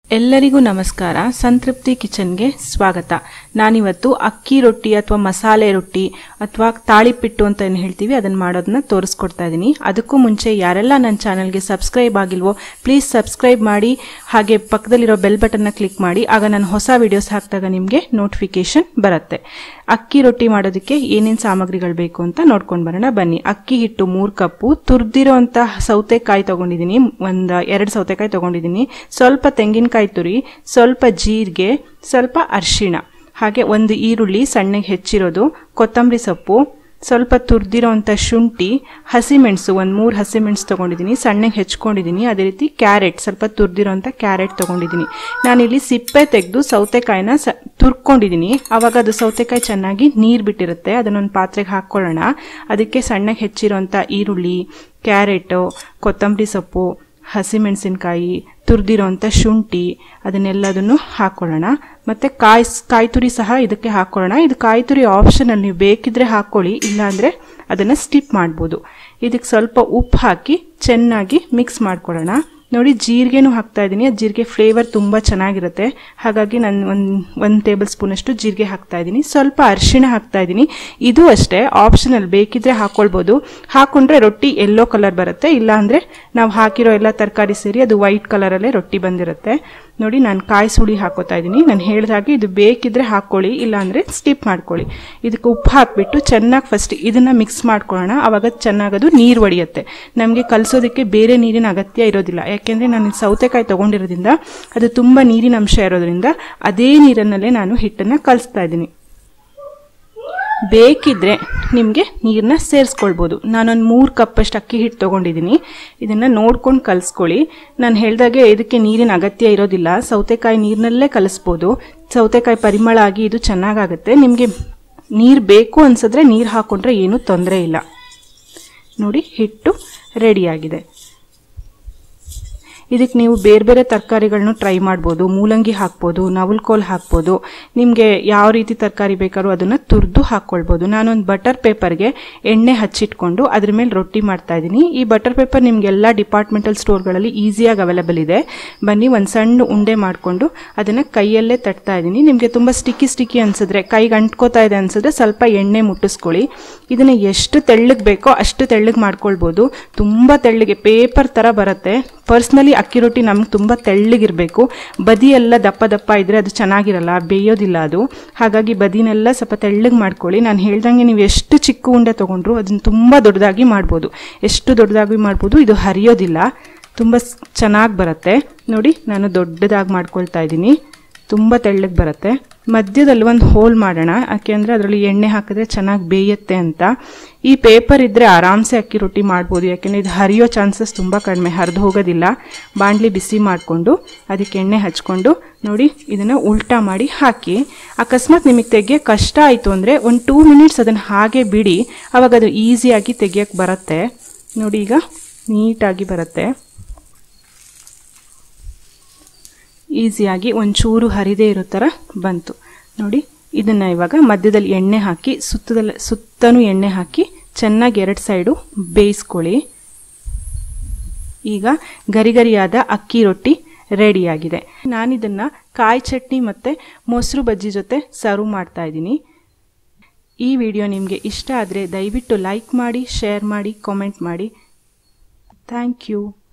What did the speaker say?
ಎಲ್ಲರಿಗೂ ನಮಸ್ಕಾರ ಸಂತೃಪ್ತಿ ಕಿಚನ್ಗೆ ಸ್ವಾಗತ ನಾನಿವತ್ತು ಅಕ್ಕಿ ರೊಟ್ಟಿ ಅಥವಾ ಮಸಾಲೆ ರೊಟ್ಟಿ ಅಥವಾ ತಾಳಿಪಿಟ್ಟು ಅಂತ ಏನು ಹೇಳ್ತೀವಿ ಅದನ್ನು ಮಾಡೋದನ್ನ ತೋರಿಸ್ಕೊಡ್ತಾ ಇದ್ದೀನಿ ಅದಕ್ಕೂ ಮುಂಚೆ ಯಾರೆಲ್ಲ ನನ್ನ ಚಾನಲ್ಗೆ ಸಬ್ಸ್ಕ್ರೈಬ್ ಆಗಿಲ್ವೋ ಪ್ಲೀಸ್ ಸಬ್ಸ್ಕ್ರೈಬ್ ಮಾಡಿ ಹಾಗೆ ಪಕ್ಕದಲ್ಲಿರೋ ಬೆಲ್ ಬಟನ್ನ ಕ್ಲಿಕ್ ಮಾಡಿ ಆಗ ನಾನು ಹೊಸ ವಿಡಿಯೋಸ್ ಹಾಕಿದಾಗ ನಿಮಗೆ ನೋಟಿಫಿಕೇಶನ್ ಬರುತ್ತೆ ಅಕ್ಕಿ ರೊಟ್ಟಿ ಮಾಡೋದಕ್ಕೆ ಏನೇನು ಸಾಮಗ್ರಿಗಳು ಬೇಕು ಅಂತ ನೋಡ್ಕೊಂಡು ಬರೋಣ ಬನ್ನಿ ಅಕ್ಕಿ ಹಿಟ್ಟು ಮೂರು ಕಪ್ಪು ತುರ್ದಿರೋಂಥ ಸೌತೆಕಾಯಿ ತಗೊಂಡಿದ್ದೀನಿ ಒಂದು ಎರಡು ಸೌತೆಕಾಯಿ ತಗೊಂಡಿದ್ದೀನಿ ಸ್ವಲ್ಪ ತೆಂಗಿನಕಾಯಿ ತುರಿ ಸ್ವಲ್ಪ ಜೀರಿಗೆ ಸ್ವಲ್ಪ ಅರಿಶಿಣ ಹಾಗೆ ಒಂದು ಈರುಳ್ಳಿ ಸಣ್ಣಗೆ ಹೆಚ್ಚಿರೋದು ಕೊತ್ತಂಬರಿ ಸೊಪ್ಪು ಸ್ವಲ್ಪ ತುರ್ದಿರೋಂಥ ಶುಂಠಿ ಹಸಿಮೆಣಸು ಒಂದು ಮೂರು ಹಸಿಮೆಣಸು ತೊಗೊಂಡಿದ್ದೀನಿ ಸಣ್ಣಗೆ ಹೆಚ್ಕೊಂಡಿದ್ದೀನಿ ಅದೇ ರೀತಿ ಕ್ಯಾರೆಟ್ ಸ್ವಲ್ಪ ತುರ್ದಿರೋಂಥ ಕ್ಯಾರೆಟ್ ತೊಗೊಂಡಿದ್ದೀನಿ ನಾನಿಲ್ಲಿ ಸಿಪ್ಪೆ ತೆಗೆದು ಸೌತೆಕಾಯಿನ ಸ ತುರ್ಕೊಂಡಿದ್ದೀನಿ ಆವಾಗ ಅದು ಸೌತೆಕಾಯಿ ಚೆನ್ನಾಗಿ ನೀರು ಬಿಟ್ಟಿರುತ್ತೆ ಅದನ್ನೊಂದು ಪಾತ್ರೆಗೆ ಹಾಕ್ಕೊಳ್ಳೋಣ ಅದಕ್ಕೆ ಸಣ್ಣಗೆ ಹೆಚ್ಚಿರೋಂಥ ಈರುಳ್ಳಿ ಕ್ಯಾರೆಟು ಕೊತ್ತಂಬರಿ ಸೊಪ್ಪು ಹಸಿಮೆಣಸಿನ್ಕಾಯಿ ತುರಿದಿರೋಂಥ ಶುಂಠಿ ಅದನ್ನೆಲ್ಲದನ್ನು ಹಾಕ್ಕೊಳ್ಳೋಣ ಮತ್ತು ಕಾಯಿ ಕಾಯಿ ತುರಿ ಸಹ ಇದಕ್ಕೆ ಹಾಕ್ಕೊಳ್ಳೋಣ ಇದು ಕಾಯಿ ತುರಿ ಆಪ್ಷನಲ್ ನೀವು ಬೇಕಿದ್ರೆ ಹಾಕ್ಕೊಳ್ಳಿ ಇಲ್ಲಾಂದರೆ ಅದನ್ನು ಸ್ಟಿಪ್ ಮಾಡ್ಬೋದು ಇದಕ್ಕೆ ಸ್ವಲ್ಪ ಉಪ್ಪು ಹಾಕಿ ಚೆನ್ನಾಗಿ ಮಿಕ್ಸ್ ಮಾಡ್ಕೊಳ್ಳೋಣ ನೋಡಿ ಜೀರಿಗೆನೂ ಹಾಕ್ತಾ ಇದ್ದೀನಿ ಅದು ಜೀರಿಗೆ ಫ್ಲೇವರ್ ತುಂಬ ಚೆನ್ನಾಗಿರುತ್ತೆ ಹಾಗಾಗಿ ನಾನು ಒಂದು ಒಂದು ಟೇಬಲ್ ಸ್ಪೂನಷ್ಟು ಜೀರಿಗೆ ಹಾಕ್ತಾ ಇದ್ದೀನಿ ಸ್ವಲ್ಪ ಅರಿಶಿಣ ಹಾಕ್ತಾ ಇದ್ದೀನಿ ಇದು ಅಷ್ಟೇ ಆಪ್ಷನಲ್ ಬೇಕಿದ್ರೆ ಹಾಕ್ಕೊಳ್ಬೋದು ಹಾಕ್ಕೊಂಡ್ರೆ ರೊಟ್ಟಿ ಎಲ್ಲೋ ಕಲರ್ ಬರುತ್ತೆ ಇಲ್ಲಾಂದರೆ ನಾವು ಹಾಕಿರೋ ಎಲ್ಲ ತರಕಾರಿ ಸೇರಿ ಅದು ವೈಟ್ ಕಲರಲ್ಲೇ ರೊಟ್ಟಿ ಬಂದಿರುತ್ತೆ ನೋಡಿ ನಾನು ಕಾಯಿ ಸುಳಿ ಹಾಕೋತಾ ಇದ್ದೀನಿ ನಾನು ಹೇಳಿದಾಗೆ ಇದು ಬೇಕಿದ್ರೆ ಹಾಕ್ಕೊಳ್ಳಿ ಇಲ್ಲಾಂದರೆ ಸ್ಟಿಪ್ ಮಾಡ್ಕೊಳ್ಳಿ ಇದಕ್ಕೆ ಉಪ್ಪು ಹಾಕಿಬಿಟ್ಟು ಚೆನ್ನಾಗಿ ಫಸ್ಟ್ ಇದನ್ನು ಮಿಕ್ಸ್ ಮಾಡ್ಕೊಳ್ಳೋಣ ಆವಾಗ ಚೆನ್ನಾಗದು ನೀರು ಒಡೆಯುತ್ತೆ ನಮಗೆ ಕಲಿಸೋದಕ್ಕೆ ಬೇರೆ ನೀರಿನ ಅಗತ್ಯ ಇರೋದಿಲ್ಲ ಯಾಕೆಂದರೆ ನಾನು ಸೌತೆಕಾಯಿ ತೊಗೊಂಡಿರೋದ್ರಿಂದ ಅದು ತುಂಬ ನೀರಿನ ಅಂಶ ಇರೋದ್ರಿಂದ ಅದೇ ನೀರನ್ನಲ್ಲೇ ನಾನು ಹಿಟ್ಟನ್ನು ಕಲಿಸ್ತಾ ಇದ್ದೀನಿ ಬೇಕಿದ್ರೆ ನಿಮಗೆ ನೀರನ್ನ ಸೇರಿಸ್ಕೊಳ್ಬೋದು ನಾನೊಂದು ಮೂರು ಕಪ್ಪಷ್ಟು ಅಕ್ಕಿ ಹಿಟ್ಟು ತೊಗೊಂಡಿದ್ದೀನಿ ಇದನ್ನು ನೋಡ್ಕೊಂಡು ಕಲಿಸ್ಕೊಳ್ಳಿ ನಾನು ಹೇಳಿದಾಗೆ ಇದಕ್ಕೆ ನೀರಿನ ಅಗತ್ಯ ಇರೋದಿಲ್ಲ ಸೌತೆಕಾಯಿ ನೀರಿನಲ್ಲೇ ಕಲಿಸ್ಬೋದು ಸೌತೆಕಾಯಿ ಪರಿಮಳ ಆಗಿ ಇದು ಚೆನ್ನಾಗಾಗುತ್ತೆ ನಿಮಗೆ ನೀರು ಬೇಕು ಅನ್ಸಿದ್ರೆ ನೀರು ಹಾಕ್ಕೊಂಡ್ರೆ ಏನೂ ತೊಂದರೆ ಇಲ್ಲ ನೋಡಿ ಹಿಟ್ಟು ರೆಡಿಯಾಗಿದೆ ಇದಕ್ಕೆ ನೀವು ಬೇರೆ ಬೇರೆ ತರಕಾರಿಗಳನ್ನೂ ಟ್ರೈ ಮಾಡ್ಬೋದು ಮೂಲಂಗಿ ಹಾಕ್ಬೋದು ನವಲ್ಕೋಲ್ ಹಾಕ್ಬೋದು ನಿಮಗೆ ಯಾವ ರೀತಿ ತರಕಾರಿ ಬೇಕಾದ್ರೂ ಅದನ್ನು ತುರಿದು ಹಾಕ್ಕೊಳ್ಬೋದು ನಾನೊಂದು ಬಟರ್ ಪೇಪರ್ಗೆ ಎಣ್ಣೆ ಹಚ್ಚಿಟ್ಕೊಂಡು ಅದ್ರ ಮೇಲೆ ರೊಟ್ಟಿ ಮಾಡ್ತಾ ಇದ್ದೀನಿ ಈ ಬಟರ್ ಪೇಪರ್ ನಿಮಗೆಲ್ಲ ಡಿಪಾರ್ಟ್ಮೆಂಟಲ್ ಸ್ಟೋರ್ಗಳಲ್ಲಿ ಈಸಿಯಾಗಿ ಅವೈಲೇಬಲ್ ಇದೆ ಬನ್ನಿ ಒಂದು ಸಣ್ಣ ಉಂಡೆ ಮಾಡಿಕೊಂಡು ಅದನ್ನು ಕೈಯಲ್ಲೇ ತಟ್ತಾ ಇದ್ದೀನಿ ನಿಮಗೆ ತುಂಬ ಸ್ಟಿಕ್ಕಿ ಸ್ಟಿಕ್ಕಿ ಅನಿಸಿದ್ರೆ ಕೈಗೆ ಅಂಟ್ಕೋತಾ ಇದೆ ಅನಿಸಿದ್ರೆ ಸ್ವಲ್ಪ ಎಣ್ಣೆ ಮುಟ್ಟಿಸ್ಕೊಳ್ಳಿ ಇದನ್ನು ಎಷ್ಟು ತೆಳ್ಳಗೆ ಬೇಕೋ ಅಷ್ಟು ತೆಳ್ಳಗೆ ಮಾಡ್ಕೊಳ್ಬೋದು ತುಂಬ ತೆಳ್ಳಗೆ ಪೇಪರ್ ಥರ ಬರುತ್ತೆ ಪರ್ಸ್ನಲಿ ಅಕ್ಕಿ ರೊಟ್ಟಿ ನಮ್ಗೆ ತುಂಬ ತೆಳ್ಳಗಿರಬೇಕು ಬದಿ ಎಲ್ಲ ದಪ್ಪ ದಪ್ಪ ಇದ್ದರೆ ಅದು ಚೆನ್ನಾಗಿರಲ್ಲ ಬೇಯೋದಿಲ್ಲ ಅದು ಹಾಗಾಗಿ ಬದಿನೆಲ್ಲ ಸ್ವಲ್ಪ ತೆಳ್ಳಗೆ ಮಾಡ್ಕೊಳ್ಳಿ ನಾನು ಹೇಳ್ದಂಗೆ ನೀವು ಎಷ್ಟು ಚಿಕ್ಕ ಉಂಡೆ ತೊಗೊಂಡ್ರು ಅದನ್ನು ತುಂಬ ದೊಡ್ಡದಾಗಿ ಮಾಡ್ಬೋದು ಎಷ್ಟು ದೊಡ್ಡದಾಗಿ ಮಾಡ್ಬೋದು ಇದು ಹರಿಯೋದಿಲ್ಲ ತುಂಬ ಚೆನ್ನಾಗಿ ಬರುತ್ತೆ ನೋಡಿ ನಾನು ದೊಡ್ಡದಾಗಿ ಮಾಡ್ಕೊಳ್ತಾ ಇದ್ದೀನಿ ತುಂಬ ತೆಳ್ಳಗೆ ಬರುತ್ತೆ ಮಧ್ಯದಲ್ಲಿ ಒಂದು ಹೋಲ್ ಮಾಡೋಣ ಯಾಕೆಂದರೆ ಅದರಲ್ಲಿ ಎಣ್ಣೆ ಹಾಕಿದ್ರೆ ಚೆನ್ನಾಗಿ ಬೇಯುತ್ತೆ ಅಂತ ಈ ಪೇಪರ್ ಇದ್ದರೆ ಆರಾಮ್ಸೆ ಅಕ್ಕಿ ರೊಟ್ಟಿ ಮಾಡ್ಬೋದು ಯಾಕೆಂದರೆ ಇದು ಹರಿಯೋ ಚಾನ್ಸಸ್ ತುಂಬ ಕಡಿಮೆ ಹರಿದು ಹೋಗೋದಿಲ್ಲ ಬಾಣಲಿ ಬಿಸಿ ಮಾಡಿಕೊಂಡು ಅದಕ್ಕೆ ಎಣ್ಣೆ ಹಚ್ಕೊಂಡು ನೋಡಿ ಇದನ್ನು ಉಲ್ಟಾ ಮಾಡಿ ಹಾಕಿ ಅಕಸ್ಮಾತ್ ನಿಮಗೆ ತೆಗಿಯೋಕ್ಕೆ ಕಷ್ಟ ಆಯಿತು ಅಂದರೆ ಒಂದು ಟೂ ಮಿನಿಟ್ಸ್ ಅದನ್ನು ಹಾಗೆ ಬಿಡಿ ಆವಾಗ ಅದು ಈಸಿಯಾಗಿ ತೆಗಿಯೋಕ್ಕೆ ಬರುತ್ತೆ ನೋಡಿ ಈಗ ನೀಟಾಗಿ ಬರುತ್ತೆ ಈಸಿಯಾಗಿ ಒಂಚೂರು ಹರಿದೇ ಇರೋ ಥರ ಬಂತು ನೋಡಿ ಇದನ್ನು ಇವಾಗ ಮಧ್ಯದಲ್ಲಿ ಎಣ್ಣೆ ಹಾಕಿ ಸುತ್ತದಲ್ಲಿ ಸುತ್ತನೂ ಎಣ್ಣೆ ಹಾಕಿ ಚೆನ್ನಾಗಿ ಎರಡು ಸೈಡು ಬೇಯಿಸ್ಕೊಳ್ಳಿ ಈಗ ಗರಿಗರಿಯಾದ ಅಕ್ಕಿ ರೊಟ್ಟಿ ರೆಡಿಯಾಗಿದೆ ನಾನಿದನ್ನು ಕಾಯಿ ಚಟ್ನಿ ಮತ್ತು ಮೊಸರು ಬಜ್ಜಿ ಜೊತೆ ಸರ್ವ್ ಮಾಡ್ತಾ ಇದ್ದೀನಿ ಈ ವಿಡಿಯೋ ನಿಮಗೆ ಇಷ್ಟ ಆದರೆ ದಯವಿಟ್ಟು ಲೈಕ್ ಮಾಡಿ ಶೇರ್ ಮಾಡಿ ಕಾಮೆಂಟ್ ಮಾಡಿ ಥ್ಯಾಂಕ್ ಯು